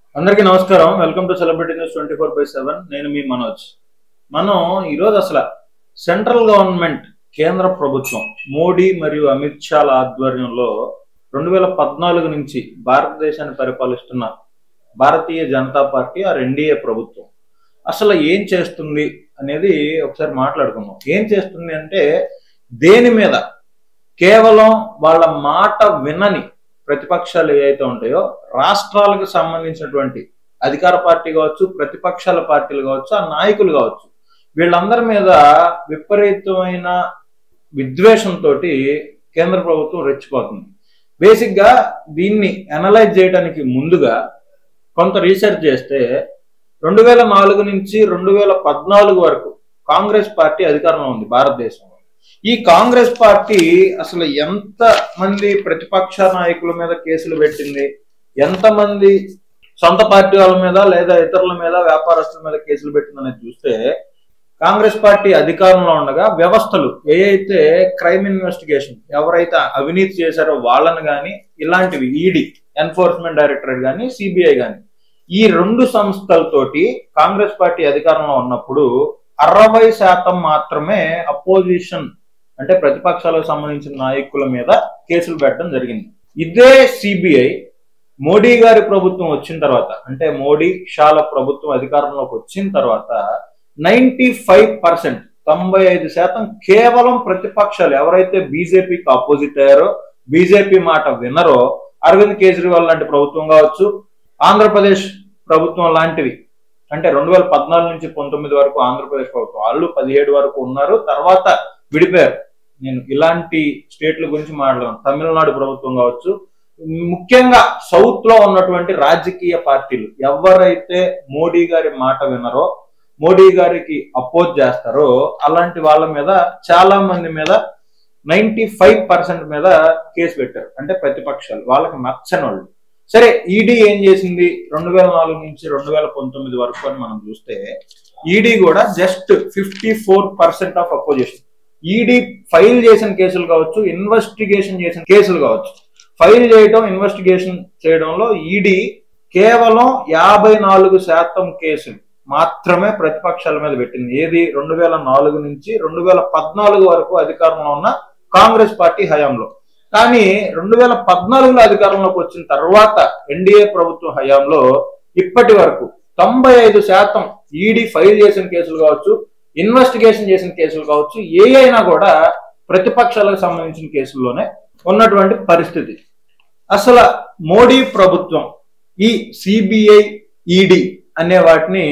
అందరికీ నమస్కారం welcome to celebrity news twenty four by seven నేను మీ మనోజ్ మనం ఈరోజు అసలు సెంట్రల్ గవర్నమెంట్ కేంద్ర ప్రభుత్వం మోడీ మరియు అమిత్ షాల ఆధ్వర్యంలో రెండు వేల పద్నాలుగు నుంచి భారతదేశాన్ని పరిపాలిస్తున్న భారతీయ జనతా పార్టీ ఆ ఎన్డీఏ ప్రభుత్వం అసలు ఏం చేస్తుంది అనేది ఒకసారి మాట్లాడుకుందాం ఏం చేస్తుంది అంటే దేని మీద కేవలం వాళ్ళ మాట వినని ప్రతిపక్షాలు ఏవైతే ఉంటాయో రాష్ట్రాలకు సంబంధించినటువంటి అధికార పార్టీ కావచ్చు ప్రతిపక్షాల పార్టీలు కావచ్చు ఆ నాయకులు కావచ్చు వీళ్ళందరి మీద విపరీతమైన విద్వేషంతో కేంద్ర ప్రభుత్వం రెచ్చిపోతుంది బేసిక్ గా దీన్ని అనలైజ్ చేయడానికి ముందుగా కొంత రీసెర్చ్ చేస్తే రెండు వేల నాలుగు నుంచి రెండు వేల పద్నాలుగు వరకు కాంగ్రెస్ పార్టీ అధికారంలో ఉంది భారతదేశంలో ఈ కాంగ్రెస్ పార్టీ అసలు ఎంత మంది ప్రతిపక్ష నాయకుల మీద కేసులు పెట్టింది ఎంతమంది సొంత పార్టీ వాళ్ళ మీద లేదా ఇతరుల మీద వ్యాపారస్తుల మీద కేసులు పెట్టిందనేది చూస్తే కాంగ్రెస్ పార్టీ అధికారంలో ఉండగా వ్యవస్థలు ఏ అయితే క్రైమ్ ఇన్వెస్టిగేషన్ ఎవరైతే అవినీతి చేశారో వాళ్ళని కానీ ఇలాంటివి ఈడీ ఎన్ఫోర్స్మెంట్ డైరెక్టరేట్ కానీ సిబిఐ కానీ ఈ రెండు సంస్థలతోటి కాంగ్రెస్ పార్టీ అధికారంలో ఉన్నప్పుడు అరవై శాతం మాత్రమే అపోజిషన్ అంటే ప్రతిపక్షాలకు సంబంధించిన నాయకుల మీద కేసులు పెట్టడం జరిగింది ఇదే సిబిఐ మోడీ గారి ప్రభుత్వం వచ్చిన తర్వాత అంటే మోడీ షాల ప్రభుత్వం అధికారంలోకి వచ్చిన తర్వాత నైన్టీ ఫైవ్ పర్సెంట్ తొంభై ఐదు శాతం కేవలం ప్రతిపక్షాలు ఎవరైతే బీజేపీకి ఆపోజిట్ అయ్యారో బీజేపీ మాట వినరో అరవింద్ కేజ్రీవాల్ లాంటి ప్రభుత్వం కావచ్చు ఆంధ్రప్రదేశ్ ప్రభుత్వం లాంటివి అంటే రెండు వేల పద్నాలుగు నుంచి పంతొమ్మిది వరకు ఆంధ్రప్రదేశ్ ప్రభుత్వం వాళ్ళు పదిహేడు వరకు ఉన్నారు తర్వాత విడిపోయారు నేను ఇలాంటి స్టేట్ల గురించి మాట్లాడను తమిళనాడు ప్రభుత్వం కావచ్చు ముఖ్యంగా సౌత్ లో ఉన్నటువంటి రాజకీయ పార్టీలు ఎవరైతే మోడీ గారి మాట వినరో మోడీ గారికి అపోజ్ చేస్తారో అలాంటి వాళ్ళ మీద చాలా మంది మీద నైన్టీ ఫైవ్ పర్సెంట్ మీద కేసు పెట్టారు అంటే ప్రతిపక్షాలు వాళ్ళకి నచ్చని వాళ్ళు సరే ఈడీ ఏం చేసింది రెండు వేల నాలుగు నుంచి రెండు వేల పంతొమ్మిది వరకు అని మనం చూస్తే ఈడీ కూడా just fifty four percent of opposition ED file చేసిన కేసులు కావచ్చు ఇన్వెస్టిగేషన్ చేసిన కేసులు కావచ్చు ఫైల్ చేయడం ఇన్వెస్టిగేషన్ చేయడంలో ఈడీ కేవలం యాభై నాలుగు శాతం కేసులు మాత్రమే ప్రతిపక్షాల మీద పెట్టింది ఏది రెండు వేల నాలుగు నుంచి రెండు వేల పద్నాలుగు వరకు అధికారంలో ఉన్న కాంగ్రెస్ పార్టీ హయాంలో కానీ రెండు వేల పద్నాలుగులో అధికారంలోకి వచ్చిన తర్వాత ఎన్డీఏ ప్రభుత్వ హయాంలో ఇప్పటి వరకు తొంభై ఐదు శాతం ఈడీ ఫైల్ చేసిన కేసులు కావచ్చు ఇన్వెస్టిగేషన్ చేసిన కేసులు కావచ్చు ఏ అయినా కూడా ప్రతిపక్షాలకు సంబంధించిన కేసుల్లోనే ఉన్నటువంటి పరిస్థితి అసలు మోడీ ప్రభుత్వం ఈ సిబిఐ ఈడీ అనే వాటిని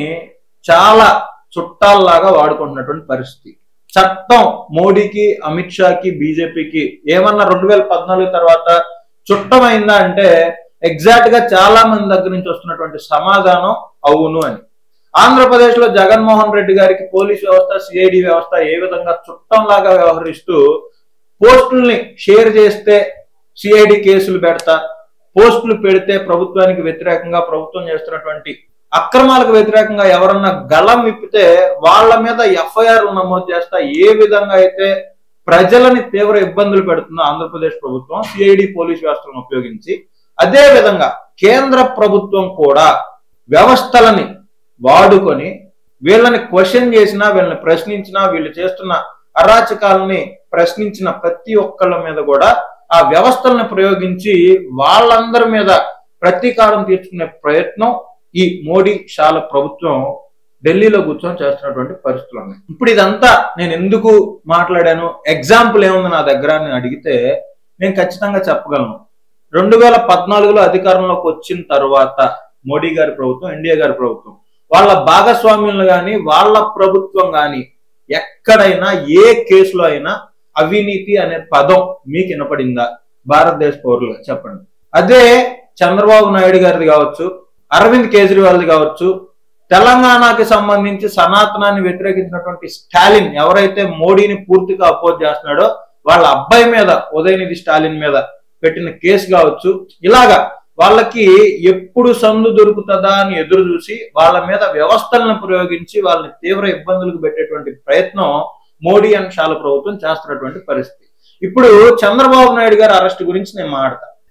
చాలా చుట్టాల్లాగా వాడుకుంటున్నటువంటి పరిస్థితి చట్టం మోడీకి అమిత్ షాకి బీజేపీకి ఏమన్నా రెండు వేల పద్నాలుగు తర్వాత చుట్టమైందా అంటే ఎగ్జాక్ట్ గా చాలా మంది దగ్గర నుంచి వస్తున్నటువంటి సమాధానం అవును అని ఆంధ్రప్రదేశ్ లో జగన్మోహన్ రెడ్డి గారికి పోలీస్ వ్యవస్థ సిఐడి వ్యవస్థ ఏ విధంగా చుట్టంలాగా వ్యవహరిస్తూ పోస్టుల్ని షేర్ చేస్తే సిఐడి కేసులు పెడతా పోస్టులు పెడితే ప్రభుత్వానికి వ్యతిరేకంగా ప్రభుత్వం చేస్తున్నటువంటి అక్రమాలకు వ్యతిరేకంగా ఎవరన్నా గళం విప్పితే వాళ్ళ మీద ఎఫ్ఐఆర్ నమోదు చేస్తా ఏ విధంగా అయితే ప్రజలని తీవ్ర ఇబ్బందులు పెడుతుందో ఆంధ్రప్రదేశ్ ప్రభుత్వం సిఐడి పోలీస్ వ్యవస్థలను ఉపయోగించి అదే విధంగా కేంద్ర ప్రభుత్వం కూడా వ్యవస్థలని వాడుకొని వీళ్ళని క్వశ్చన్ చేసినా వీళ్ళని ప్రశ్నించినా వీళ్ళు చేస్తున్న అరాచకాలని ప్రశ్నించిన ప్రతి ఒక్కళ్ళ మీద కూడా ఆ వ్యవస్థలను ప్రయోగించి వాళ్ళందరి మీద ప్రతీకారం తీర్చుకునే ప్రయత్నం ఈ మోడీ షాల ప్రభుత్వం ఢిల్లీలో కూర్చొని చేస్తున్నటువంటి పరిస్థితులు ఉన్నాయి ఇప్పుడు ఇదంతా నేను ఎందుకు మాట్లాడాను ఎగ్జాంపుల్ ఏముంది నా దగ్గర అని అడిగితే నేను ఖచ్చితంగా చెప్పగలను రెండు వేల పద్నాలుగులో అధికారంలోకి వచ్చిన తర్వాత మోడీ గారి ప్రభుత్వం ఇండియా గారి ప్రభుత్వం వాళ్ళ భాగస్వామ్యులు కానీ వాళ్ళ ప్రభుత్వం కానీ ఎక్కడైనా ఏ కేసులో అయినా అవినీతి అనే పదం మీకు వినపడిందా భారతదేశ పౌరులుగా చెప్పండి అదే చంద్రబాబు నాయుడు గారిది కావచ్చు అరవింద్ కేజ్రీవాల్ది కావచ్చు తెలంగాణకి సంబంధించి సనాతనాన్ని వ్యతిరేకించినటువంటి స్టాలిన్ ఎవరైతే మోడీని పూర్తిగా అపోజ్ చేస్తున్నాడో వాళ్ళ అబ్బాయి మీద ఉదయనిధి స్టాలిన్ మీద పెట్టిన కేసు కావచ్చు ఇలాగా వాళ్ళకి ఎప్పుడు సందు దొరుకుతుందా అని ఎదురు చూసి వాళ్ళ మీద వ్యవస్థలను ప్రయోగించి వాళ్ళని తీవ్ర ఇబ్బందులకు పెట్టేటువంటి ప్రయత్నం మోడీ అండ్ షాల ప్రభుత్వం చేస్తున్నటువంటి పరిస్థితి ఇప్పుడు చంద్రబాబు నాయుడు గారి అరెస్ట్ గురించి నేను మాట్లాడతా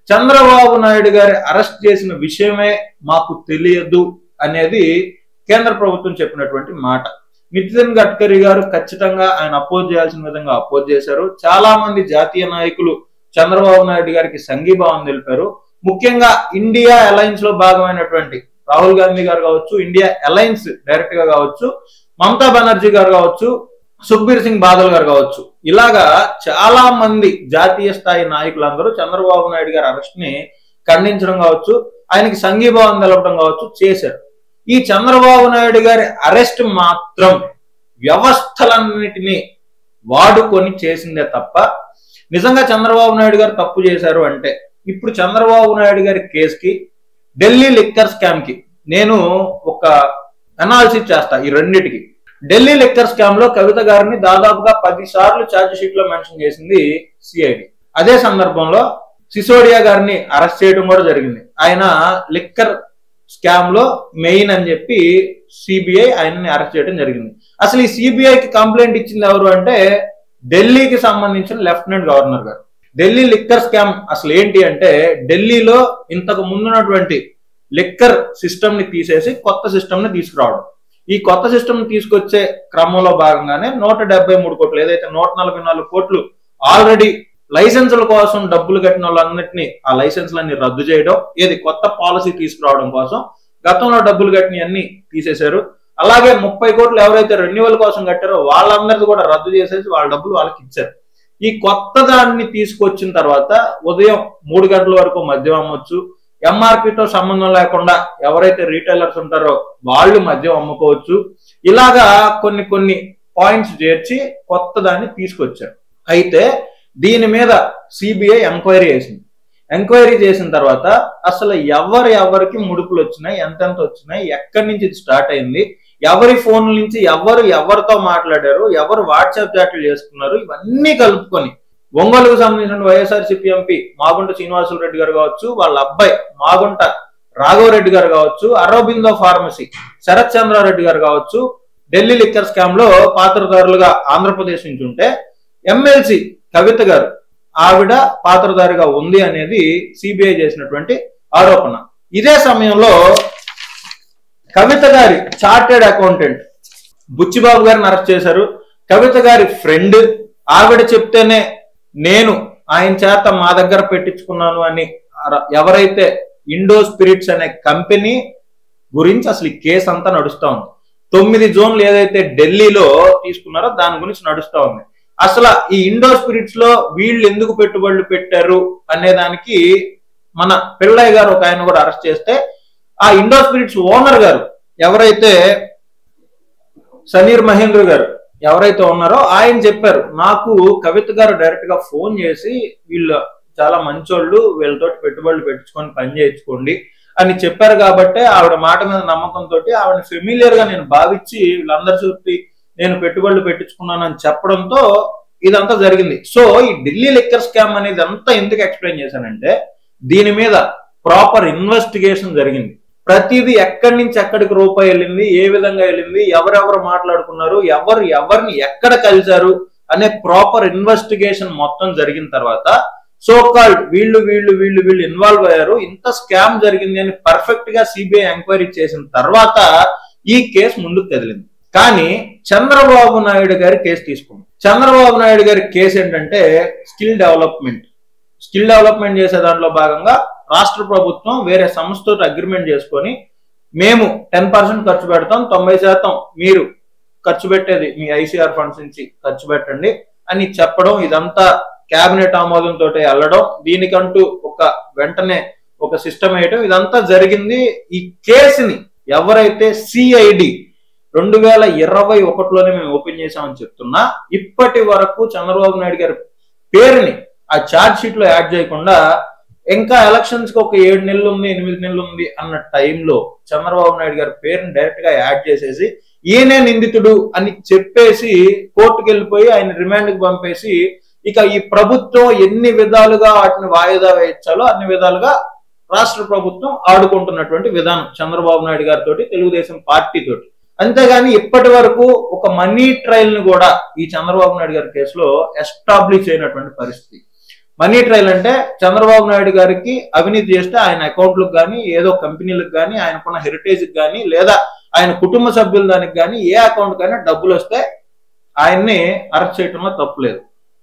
చంద్రబాబు నాయుడు గారి అరెస్ట్ చేసిన విషయమే మాకు తెలియదు అనేది కేంద్ర ప్రభుత్వం చెప్పినటువంటి మాట నితిన్ గడ్కరీ గారు ఖచ్చితంగా ఆయన అపోజ్ చేయాల్సిన విధంగా అపోజ్ చేశారు చాలా మంది జాతీయ నాయకులు చంద్రబాబు నాయుడు గారికి సంఘీభావం తెలిపారు ముఖ్యంగా ఇండియా అలయన్స్ లో భాగమైనటువంటి రాహుల్ గాంధీ గారు కావచ్చు ఇండియా అలయన్స్ డైరెక్ట్ గా కావచ్చు మమతా బెనర్జీ గారు కావచ్చు సుఖ్బీర్ సింగ్ బాదల్ గారు కావచ్చు ఇలాగా చాలా మంది జాతీయ స్థాయి నాయకులందరూ చంద్రబాబు నాయుడు గారి అరెస్ట్ ని ఖండించడం కావచ్చు ఆయనకి సంఘీభావం తెలపడం కావచ్చు చేశారు ఈ చంద్రబాబు నాయుడు గారి అరెస్ట్ మాత్రం వ్యవస్థలన్నిటినీ వాడుకొని చేసిందే తప్ప నిజంగా చంద్రబాబు నాయుడు గారు తప్పు చేశారు అంటే ఇప్పుడు చంద్రబాబు నాయుడు గారి కేసుకి ఢిల్లీ లిక్కర్ స్కామ్ కి నేను ఒక అనాలిసిస్ చేస్తా ఈ రెండిటికి ఢిల్లీ లిక్కర్ స్కామ్ లో కవిత గారిని దాదాపుగా పది సార్లు ఛార్జ్ షీట్ లో మెన్షన్ చేసింది సిఐడి అదే సందర్భంలో సిసోడియా గారిని అరెస్ట్ చేయడం కూడా జరిగింది ఆయన లిక్కర్ స్కామ్ లో మెయిన్ అని చెప్పి సిబిఐ ఆయనని అరెస్ట్ చేయడం జరిగింది అసలు ఈ సిబిఐకి కంప్లైంట్ ఇచ్చింది ఎవరు అంటే ఢిల్లీకి సంబంధించిన లెఫ్టినెంట్ గవర్నర్ గారు ఢిల్లీ లిక్కర్ స్కామ్ అసలు ఏంటి అంటే ఢిల్లీలో ఇంతకు ముందున్నటువంటి లిక్కర్ సిస్టమ్ ని తీసేసి కొత్త సిస్టమ్ ని తీసుకురావడం ఈ కొత్త సిస్టమ్ ని తీసుకొచ్చే క్రమంలో భాగంగానే నూట డెబ్బై మూడు కోట్లు ఏదైతే నూట నలభై నాలుగు కోట్లు ఆల్రెడీ లైసెన్సుల కోసం డబ్బులు కట్టిన వాళ్ళన్నింటినీ ఆ లైసెన్స్లన్నీ రద్దు చేయడం ఏది కొత్త పాలసీ తీసుకురావడం కోసం గతంలో డబ్బులు కట్టినవన్నీ తీసేశారు అలాగే ముప్పై కోట్లు ఎవరైతే రెన్యువల్ కోసం కట్టారో వాళ్ళందరిది కూడా రద్దు చేసేసి వాళ్ళ డబ్బులు వాళ్ళకి ఇచ్చారు ఈ కొత్త దాన్ని తీసుకొచ్చిన తర్వాత ఉదయం మూడు గంటల వరకు మద్యం అమ్మొచ్చు ఎంఆర్పితో సంబంధం లేకుండా ఎవరైతే రీటైలర్స్ ఉంటారో వాళ్ళు మద్యం అమ్ముకోవచ్చు ఇలాగా కొన్ని కొన్ని పాయింట్స్ చేర్చి కొత్త దాన్ని తీసుకొచ్చారు అయితే దీని మీద సిబిఐ ఎంక్వైరీ చేసింది ఎంక్వైరీ చేసిన తర్వాత అసలు ఎవరు ఎవరికి ముడుపులు వచ్చినాయి ఎంతెంత వచ్చినాయి ఎక్కడి నుంచి ఇది స్టార్ట్ అయింది ఎవరి ఫోన్ నుంచి ఎవరు ఎవరితో మాట్లాడారు ఎవరు వాట్సాప్ చాట్లు చేసుకున్నారు ఇవన్నీ కలుపుకొని ఒంగోలుకు సంబంధించిన వైఎస్ఆర్సీపీ ఎంపీ మాగుంట శ్రీనివాసులు రెడ్డి గారు కావచ్చు వాళ్ళ అబ్బాయి మాగుంట రాఘవరెడ్డి గారు కావచ్చు అరబిందో ఫార్మసీ శరత్ చంద్రారెడ్డి గారు కావచ్చు ఢిల్లీ లిక్కర్ స్కామ్ లో పాత్రదారులుగా ఆంధ్రప్రదేశ్ నుంచి ఉంటే ఎమ్మెల్సీ కవిత గారు ఆవిడ పాత్రధారిగా ఉంది అనేది సిబిఐ చేసినటువంటి ఆరోపణ ఇదే సమయంలో కవిత గారి చార్టెడ్ అకౌంటెంట్ బుచ్చిబాబు గారిని అరెస్ట్ చేశారు కవిత గారి ఫ్రెండ్ ఆవిడ చెప్తేనే నేను ఆయన చేత మా దగ్గర పెట్టించుకున్నాను అని అర- ఎవరైతే ఇండో స్పిరిట్స్ అనే కంపెనీ గురించి అసలు ఈ కేసు అంతా నడుస్తా ఉంది తొమ్మిది జోన్లు ఏదైతే ఢిల్లీలో తీసుకున్నారో దాని గురించి నడుస్తా ఉంది అసలు ఈ ఇండో స్పిరిట్స్ లో వీళ్ళు ఎందుకు పెట్టుబడులు పెట్టారు అనే దానికి మన పిల్లయ్య గారు ఒక ఆయన కూడా అరెస్ట్ చేస్తే ఆ ఇండో స్పిరిట్స్ ఓనర్ గారు ఎవరైతే సమీర్ మహేంద్ర గారు ఎవరైతే ఉన్నారో ఆయన చెప్పారు నాకు కవిత గారు డైరెక్ట్ గా ఫోన్ చేసి వీళ్ళు చాలా మంచోళ్ళు వీళ్ళతో పెట్టుబడులు పెట్టించుకొని పని చేయించుకోండి అని చెప్పారు కాబట్టి ఆవిడ మాట మీద నమ్మకంతో ఆవిడ ఫెమిలియర్ గా నేను భావించి వీళ్ళందరి చుట్టి నేను పెట్టుబడులు పెట్టించుకున్నానని చెప్పడంతో ఇదంతా జరిగింది సో ఈ ఢిల్లీ లిక్కర్ స్కామ్ అనేది అంతా ఎందుకు ఎక్స్ప్లెయిన్ చేశానంటే దీని మీద ప్రాపర్ ఇన్వెస్టిగేషన్ జరిగింది ప్రతిదీ ఎక్కడి నుంచి ఎక్కడికి రూపాయి వెళ్ళింది ఏ విధంగా వెళ్ళింది ఎవరెవరు మాట్లాడుకున్నారు ఎవరు ఎవరిని ఎక్కడ కలిశారు అనే ప్రాపర్ ఇన్వెస్టిగేషన్ మొత్తం జరిగిన తర్వాత సో కాల్డ్ వీళ్ళు వీళ్ళు వీళ్ళు వీళ్ళు ఇన్వాల్వ్ అయ్యారు ఇంత స్కామ్ జరిగింది అని పర్ఫెక్ట్ గా సిబిఐ ఎంక్వైరీ చేసిన తర్వాత ఈ కేసు ముందుకు కదిలింది కానీ చంద్రబాబు నాయుడు గారి కేసు తీసుకుంది చంద్రబాబు నాయుడు గారి కేసు ఏంటంటే స్కిల్ డెవలప్మెంట్ స్కిల్ డెవలప్మెంట్ చేసే దాంట్లో భాగంగా రాష్ట్ర ప్రభుత్వం వేరే సంస్థతో అగ్రిమెంట్ చేసుకొని మేము టెన్ పర్సెంట్ ఖర్చు పెడతాం తొంభై శాతం మీరు ఖర్చు పెట్టేది మీ ఐసీఆర్ ఫండ్స్ నుంచి ఖర్చు పెట్టండి అని చెప్పడం ఇదంతా కేబినెట్ ఆమోదంతో వెళ్ళడం దీనికంటూ ఒక వెంటనే ఒక సిస్టమ్ వేయడం ఇదంతా జరిగింది ఈ కేసుని ఎవరైతే సిఐడి రెండు వేల ఇరవై ఒకటిలోనే మేము ఓపెన్ చేసామని చెప్తున్నా ఇప్పటి వరకు చంద్రబాబు నాయుడు గారి పేరుని ఆ ఛార్జ్ షీట్ లో యాడ్ చేయకుండా ఇంకా ఎలక్షన్స్ కి ఒక ఏడు నెలలు ఉంది ఎనిమిది నెలలు ఉంది అన్న టైంలో చంద్రబాబు నాయుడు గారి పేరుని డైరెక్ట్ గా యాడ్ చేసేసి ఈయనే నిందితుడు అని చెప్పేసి కోర్టుకు వెళ్ళిపోయి ఆయన రిమాండ్ కి పంపేసి ఇక ఈ ప్రభుత్వం ఎన్ని విధాలుగా వాటిని వాయిదా వేయించాలో అన్ని విధాలుగా రాష్ట్ర ప్రభుత్వం ఆడుకుంటున్నటువంటి విధానం చంద్రబాబు నాయుడు గారితో తెలుగుదేశం పార్టీ తోటి అంతేగాని ఇప్పటి వరకు ఒక మనీ ట్రయల్ ని కూడా ఈ చంద్రబాబు నాయుడు గారి కేసులో ఎస్టాబ్లిష్ అయినటువంటి పరిస్థితి మనీ ట్రయల్ అంటే చంద్రబాబు నాయుడు గారికి అవినీతి చేస్తే ఆయన అకౌంట్లకు కానీ ఏదో కంపెనీలకు కానీ ఆయనకున్న హెరిటేజ్కి కానీ లేదా ఆయన కుటుంబ సభ్యుల దానికి కానీ ఏ అకౌంట్ కానీ డబ్బులు వస్తే ఆయన్ని అరెస్ట్ చేయడంలో తప్పులేదు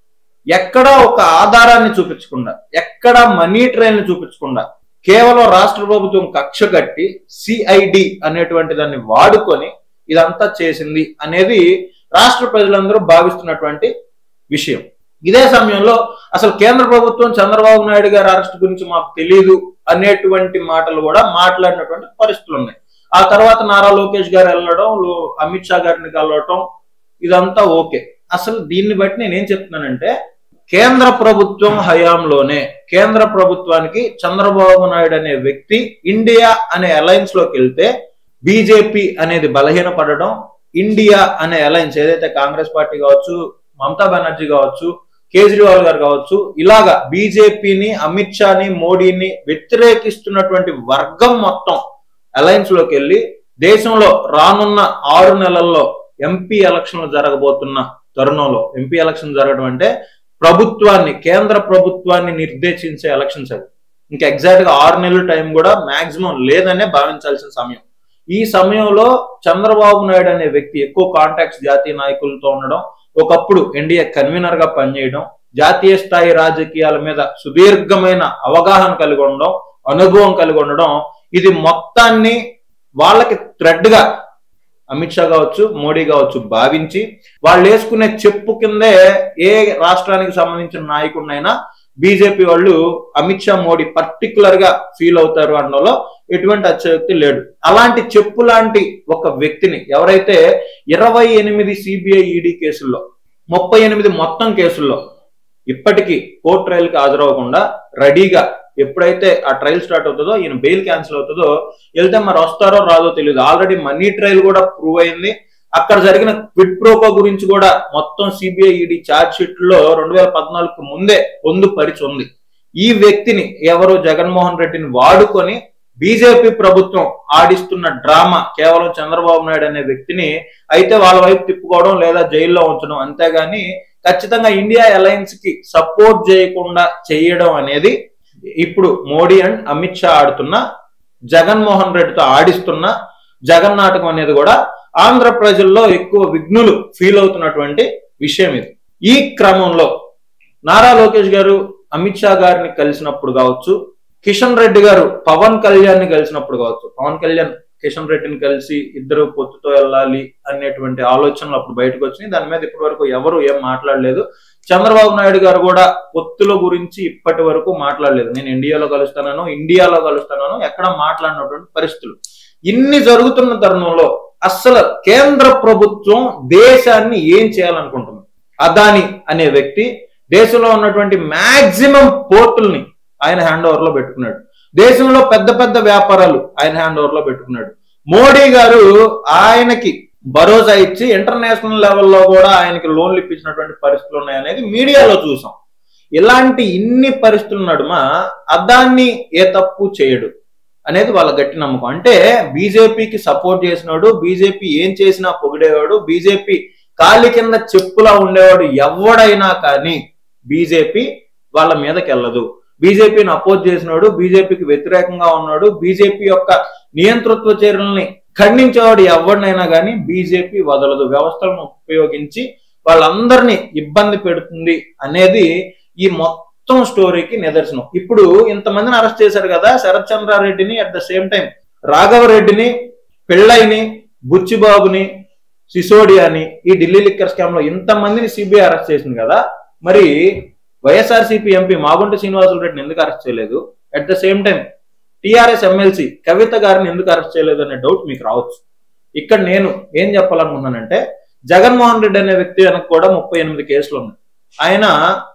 ఎక్కడ ఒక ఆధారాన్ని చూపించకుండా ఎక్కడ మనీ ట్రైన్ చూపించకుండా కేవలం రాష్ట్ర ప్రభుత్వం కక్ష కట్టి సిఐడి అనేటువంటి దాన్ని వాడుకొని ఇదంతా చేసింది అనేది రాష్ట్ర ప్రజలందరూ భావిస్తున్నటువంటి విషయం ఇదే సమయంలో అసలు కేంద్ర ప్రభుత్వం చంద్రబాబు నాయుడు గారి అరెస్ట్ గురించి మాకు తెలియదు అనేటువంటి మాటలు కూడా మాట్లాడినటువంటి పరిస్థితులు ఉన్నాయి ఆ తర్వాత నారా లోకేష్ గారు వెళ్ళడం లో- అమిత్ షా గారిని కలవటం ఇదంతా ఓకే అసలు దీన్ని బట్టి నేను ఏం చెప్తున్నానంటే కేంద్ర ప్రభుత్వం హయాంలోనే కేంద్ర ప్రభుత్వానికి చంద్రబాబు నాయుడు అనే వ్యక్తి ఇండియా అనే అలయన్స్ లోకి వెళ్తే బీజేపీ అనేది బలహీనపడడం ఇండియా అనే అలయన్స్ ఏదైతే కాంగ్రెస్ పార్టీ కావచ్చు మమతా బెనర్జీ కావచ్చు కేజ్రీవాల్ గారు కావచ్చు ఇలాగా బీజేపీని అమిత్ షాని మోడీని వ్యతిరేకిస్తున్నటువంటి వర్గం మొత్తం అలయన్స్ లోకి వెళ్ళి దేశంలో రానున్న ఆరు నెలల్లో ఎంపీ ఎలక్షన్లు జరగబోతున్న తరుణంలో ఎంపీ ఎలక్షన్ జరగడం అంటే ప్రభుత్వాన్ని కేంద్ర ప్రభుత్వాన్ని నిర్దేశించే ఎలక్షన్స్ అవి ఇంకా ఎగ్జాక్ట్ గా ఆరు నెలల టైం కూడా మాక్సిమం లేదనే భావించాల్సిన సమయం ఈ సమయంలో చంద్రబాబు నాయుడు అనే వ్యక్తి ఎక్కువ కాంటాక్ట్స్ జాతీయ నాయకులతో ఉండడం ఒకప్పుడు ఎన్డీఏ కన్వీనర్ గా పనిచేయడం జాతీయ స్థాయి రాజకీయాల మీద సుదీర్ఘమైన అవగాహన కలిగి ఉండడం అనుభవం కలిగి ఉండడం ఇది మొత్తాన్ని వాళ్ళకి థ్రెడ్ గా అమిత్ షా కావచ్చు మోడీ కావచ్చు భావించి వాళ్ళు వేసుకునే చెప్పు కిందే ఏ రాష్ట్రానికి సంబంధించిన నాయకుడినైనా బీజేపీ వాళ్ళు అమిత్ షా మోడీ పర్టికులర్ గా ఫీల్ అవుతారు అనడంలో ఎటువంటి అత్యక్తి లేడు అలాంటి చెప్పు లాంటి ఒక వ్యక్తిని ఎవరైతే ఇరవై ఎనిమిది సిబిఐ ఈడీ కేసుల్లో ముప్పై ఎనిమిది మొత్తం కేసుల్లో ఇప్పటికీ కోర్టు ట్రయల్ కి హాజరవ్వకుండా రెడీగా ఎప్పుడైతే ఆ ట్రయల్ స్టార్ట్ అవుతుందో ఈయన బెయిల్ క్యాన్సిల్ అవుతుందో వెళ్తే మరి వస్తారో రాదో తెలియదు ఆల్రెడీ మనీ ట్రయల్ కూడా ప్రూవ్ అయింది అక్కడ జరిగిన క్విట్ ప్రోకో గురించి కూడా మొత్తం సిబిఐ ఈడీ ఛార్జ్ షీట్ లో రెండు వేల పద్నాలుగుకు ముందే పొందుపరిచి ఉంది ఈ వ్యక్తిని ఎవరు జగన్మోహన్ రెడ్డిని వాడుకొని బీజేపీ ప్రభుత్వం ఆడిస్తున్న డ్రామా కేవలం చంద్రబాబు నాయుడు అనే వ్యక్తిని అయితే వాళ్ళ వైపు తిప్పుకోవడం లేదా జైల్లో ఉంచడం అంతేగాని ఖచ్చితంగా ఇండియా అలయన్స్ కి సపోర్ట్ చేయకుండా చేయడం అనేది ఇప్పుడు మోడీ అండ్ అమిత్ షా ఆడుతున్న జగన్మోహన్ రెడ్డితో ఆడిస్తున్న జగన్ నాటకం అనేది కూడా ఆంధ్ర ప్రజల్లో ఎక్కువ విఘ్నులు ఫీల్ అవుతున్నటువంటి విషయం ఇది ఈ క్రమంలో నారా లోకేష్ గారు అమిత్ షా గారిని కలిసినప్పుడు కావచ్చు కిషన్ రెడ్డి గారు పవన్ కళ్యాణ్ ని కలిసినప్పుడు కావచ్చు పవన్ కళ్యాణ్ కిషన్ రెడ్డిని కలిసి ఇద్దరు పొత్తుతో వెళ్ళాలి అనేటువంటి ఆలోచనలు అప్పుడు బయటకు వచ్చినాయి దాని మీద ఇప్పటి వరకు ఎవరు ఏం మాట్లాడలేదు చంద్రబాబు నాయుడు గారు కూడా పొత్తుల గురించి ఇప్పటి వరకు మాట్లాడలేదు నేను ఇండియాలో కలుస్తానను ఇండియాలో కలుస్తానను ఎక్కడ మాట్లాడినటువంటి పరిస్థితులు ఇన్ని జరుగుతున్న తరుణంలో అస్సలు కేంద్ర ప్రభుత్వం దేశాన్ని ఏం చేయాలనుకుంటుంది అదాని అనే వ్యక్తి దేశంలో ఉన్నటువంటి మాక్సిమం పోర్టుల్ని ఆయన హ్యాండ్ ఓవర్ లో పెట్టుకున్నాడు దేశంలో పెద్ద పెద్ద వ్యాపారాలు ఆయన హ్యాండ్ ఓవర్ లో పెట్టుకున్నాడు మోడీ గారు ఆయనకి భరోసా ఇచ్చి ఇంటర్నేషనల్ లెవెల్లో కూడా ఆయనకి లోన్లు ఇప్పించినటువంటి పరిస్థితులు ఉన్నాయనేది మీడియాలో చూసాం ఇలాంటి ఇన్ని పరిస్థితుల నడుమ అదాన్ని ఏ తప్పు చేయడు అనేది వాళ్ళ గట్టి నమ్మకం అంటే బీజేపీకి సపోర్ట్ చేసినాడు బీజేపీ ఏం చేసినా పొగిడేవాడు బీజేపీ కాలి కింద చెప్పులా ఉండేవాడు ఎవడైనా కానీ బీజేపీ వాళ్ళ మీదకి వెళ్ళదు బీజేపీని అపోజ్ చేసినాడు బీజేపీకి వ్యతిరేకంగా ఉన్నాడు బీజేపీ యొక్క నియంతృత్వ చర్యల్ని ఖండించేవాడు ఎవరినైనా కానీ బీజేపీ వదలదు వ్యవస్థలను ఉపయోగించి వాళ్ళందరినీ ఇబ్బంది పెడుతుంది అనేది ఈ మొత్తం స్టోరీకి నిదర్శనం ఇప్పుడు ఇంతమందిని అరెస్ట్ చేశారు కదా శరత్ చంద్రారెడ్డిని అట్ ద సేమ్ టైం రాఘవరెడ్డిని పెళ్ళైని బుచ్చిబాబుని సిసోడియాని ఈ ఢిల్లీ లిక్కర్ స్కామ్ లో ఇంతమందిని సిబిఐ అరెస్ట్ చేసింది కదా మరి వైఎస్ఆర్సీపీ ఎంపీ మాగుంట శ్రీనివాసులు రెడ్డిని ఎందుకు అరెస్ట్ చేయలేదు at the same time TRS MLC Kavitha గారిని ఎందుకు అరెస్ట్ చేయలేదు అనే డౌట్ మీకు రావచ్చు ఇక్కడ నేను ఏం చెప్పాలనుకున్నానంటే జగన్మోహన్ రెడ్డి అనే వ్యక్తి వెనక కూడా ముప్పై ఎనిమిది కేసులు ఉన్నాయి ఆయన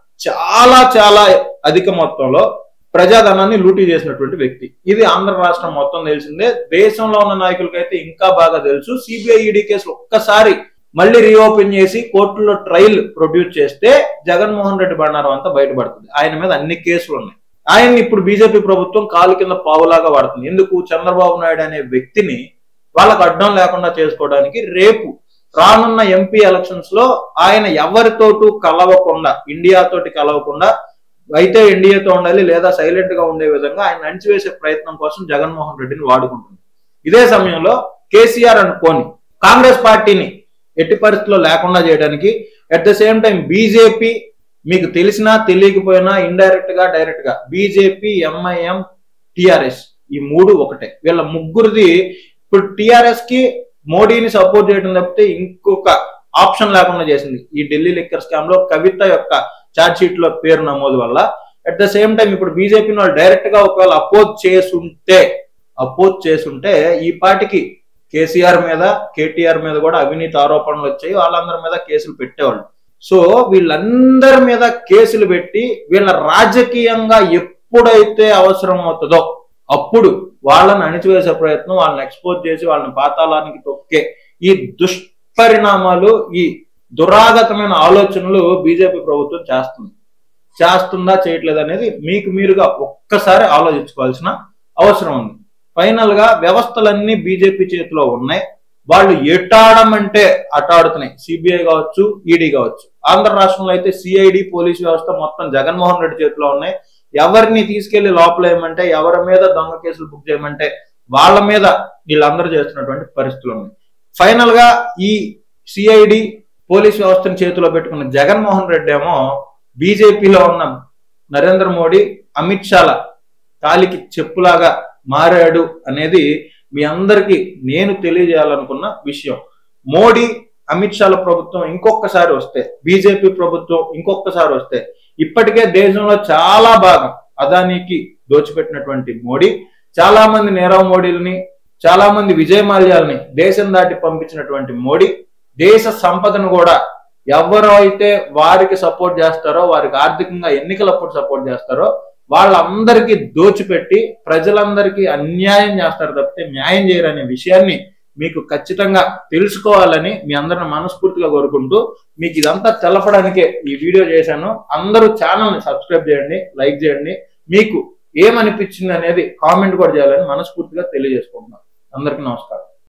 చాలా చాలా అధిక మొత్తంలో ప్రజాధనాన్ని లూటీ చేసినటువంటి వ్యక్తి ఇది ఆంధ్ర రాష్ట్రం మొత్తం తెలిసిందే దేశంలో ఉన్న నాయకులకైతే ఇంకా బాగా తెలుసు సిబిఐ ఈడీ కేసులు ఒక్కసారి మళ్ళీ రీఓపెన్ చేసి కోర్టులో ట్రయల్ ప్రొడ్యూస్ చేస్తే జగన్మోహన్ రెడ్డి బండారం అంతా బయటపడుతుంది ఆయన మీద అన్ని కేసులు ఉన్నాయి ఆయన్ని ఇప్పుడు బీజేపీ ప్రభుత్వం కాలు కింద పావులాగా వాడుతుంది ఎందుకు చంద్రబాబు నాయుడు అనే వ్యక్తిని వాళ్ళకు అడ్డం లేకుండా చేసుకోవడానికి రేపు రానున్న ఎంపీ ఎలక్షన్స్ లో ఆయన ఎవరితోటూ కలవకుండా ఇండియా తోటి కలవకుండా అయితే ఎన్డీఏతో ఉండాలి లేదా సైలెంట్ గా ఉండే విధంగా ఆయన అణిచివేసే ప్రయత్నం కోసం జగన్మోహన్ రెడ్డిని వాడుకుంటుంది ఇదే సమయంలో కేసీఆర్ అనుకోని కాంగ్రెస్ పార్టీని ఎట్టి పరిస్థితుల్లో లేకుండా చేయడానికి at the same time BJP మీకు తెలిసినా తెలియకపోయినా ఇండైరెక్ట్ గా డైరెక్ట్ గా బీజేపీ ఎంఐఎం టిఆర్ఎస్ ఈ మూడు ఒకటే వీళ్ళ ముగ్గురిది ఇప్పుడు టిఆర్ఎస్ కి మోడీని సపోర్ట్ చేయడం తప్పితే ఇంకొక ఆప్షన్ లేకుండా చేసింది ఈ ఢిల్లీ లిక్కర్ స్కామ్ లో కవిత యొక్క ఛార్జ్ షీట్ లో పేరు నమోదు వల్ల అట్ ద సేమ్ టైం ఇప్పుడు బీజేపీని వాళ్ళు డైరెక్ట్ గా ఒకవేళ అపోజ్ చేసుంటే అపోజ్ చేసుంటే ఈ పార్టీకి కేసీఆర్ మీద కేటీఆర్ మీద కూడా అవినీతి ఆరోపణలు వచ్చాయి వాళ్ళందరి మీద కేసులు పెట్టేవాళ్ళు సో వీళ్ళందరి మీద కేసులు పెట్టి వీళ్ళ రాజకీయంగా ఎప్పుడైతే అవసరం అవుతుందో అప్పుడు వాళ్ళని అణిచివేసే ప్రయత్నం వాళ్ళని ఎక్స్పోజ్ చేసి వాళ్ళని పాతాళానికి తొక్కే ఈ దుష్పరిణామాలు ఈ దురాగతమైన ఆలోచనలు బీజేపీ ప్రభుత్వం చేస్తుంది చేస్తుందా చేయట్లేదు అనేది మీకు మీరుగా ఒక్కసారి ఆలోచించుకోవాల్సిన అవసరం ఉంది ఫైనల్ గా వ్యవస్థలన్నీ బీజేపీ చేతిలో ఉన్నాయి వాళ్ళు ఎటాడమంటే అటాడుతున్నాయి సిబిఐ కావచ్చు ఈడీ కావచ్చు ఆంధ్ర రాష్ట్రంలో అయితే సిఐడి పోలీస్ వ్యవస్థ మొత్తం జగన్మోహన్ రెడ్డి చేతిలో ఉన్నాయి ఎవరిని తీసుకెళ్లి లోపలేయమంటే ఎవరి మీద దొంగ కేసులు బుక్ చేయమంటే వాళ్ళ మీద వీళ్ళందరూ చేస్తున్నటువంటి పరిస్థితులు ఉన్నాయి ఫైనల్ గా ఈ సిఐడి పోలీస్ వ్యవస్థను చేతిలో పెట్టుకున్న జగన్మోహన్ రెడ్డి ఏమో బీజేపీలో ఉన్న నరేంద్ర మోడీ అమిత్ షాల కాలికి చెప్పులాగా మారాడు అనేది మీ అందరికీ నేను తెలియజేయాలనుకున్న విషయం మోడీ అమిత్ షాల ప్రభుత్వం ఇంకొకసారి వస్తే బీజేపీ ప్రభుత్వం ఇంకొకసారి వస్తే ఇప్పటికే దేశంలో చాలా భాగం అదానికి దోచిపెట్టినటువంటి మోడీ చాలా మంది నీరవ్ మోడీలని చాలా మంది విజయ్ మాల్యాలని దేశం దాటి పంపించినటువంటి మోడీ దేశ సంపదను కూడా ఎవరు అయితే వారికి సపోర్ట్ చేస్తారో వారికి ఆర్థికంగా ఎన్నికలప్పుడు సపోర్ట్ చేస్తారో వాళ్ళందరికీ దోచిపెట్టి ప్రజలందరికీ అన్యాయం చేస్తారు తప్పితే న్యాయం చేయరనే విషయాన్ని మీకు ఖచ్చితంగా తెలుసుకోవాలని మీ అందరిని మనస్ఫూర్తిగా కోరుకుంటూ మీకు ఇదంతా తెలపడానికే ఈ వీడియో చేశాను అందరూ ఛానల్ని సబ్స్క్రైబ్ చేయండి లైక్ చేయండి మీకు ఏమనిపించింది అనేది కామెంట్ కూడా చేయాలని మనస్ఫూర్తిగా తెలియజేసుకుంటున్నాను అందరికీ నమస్కారం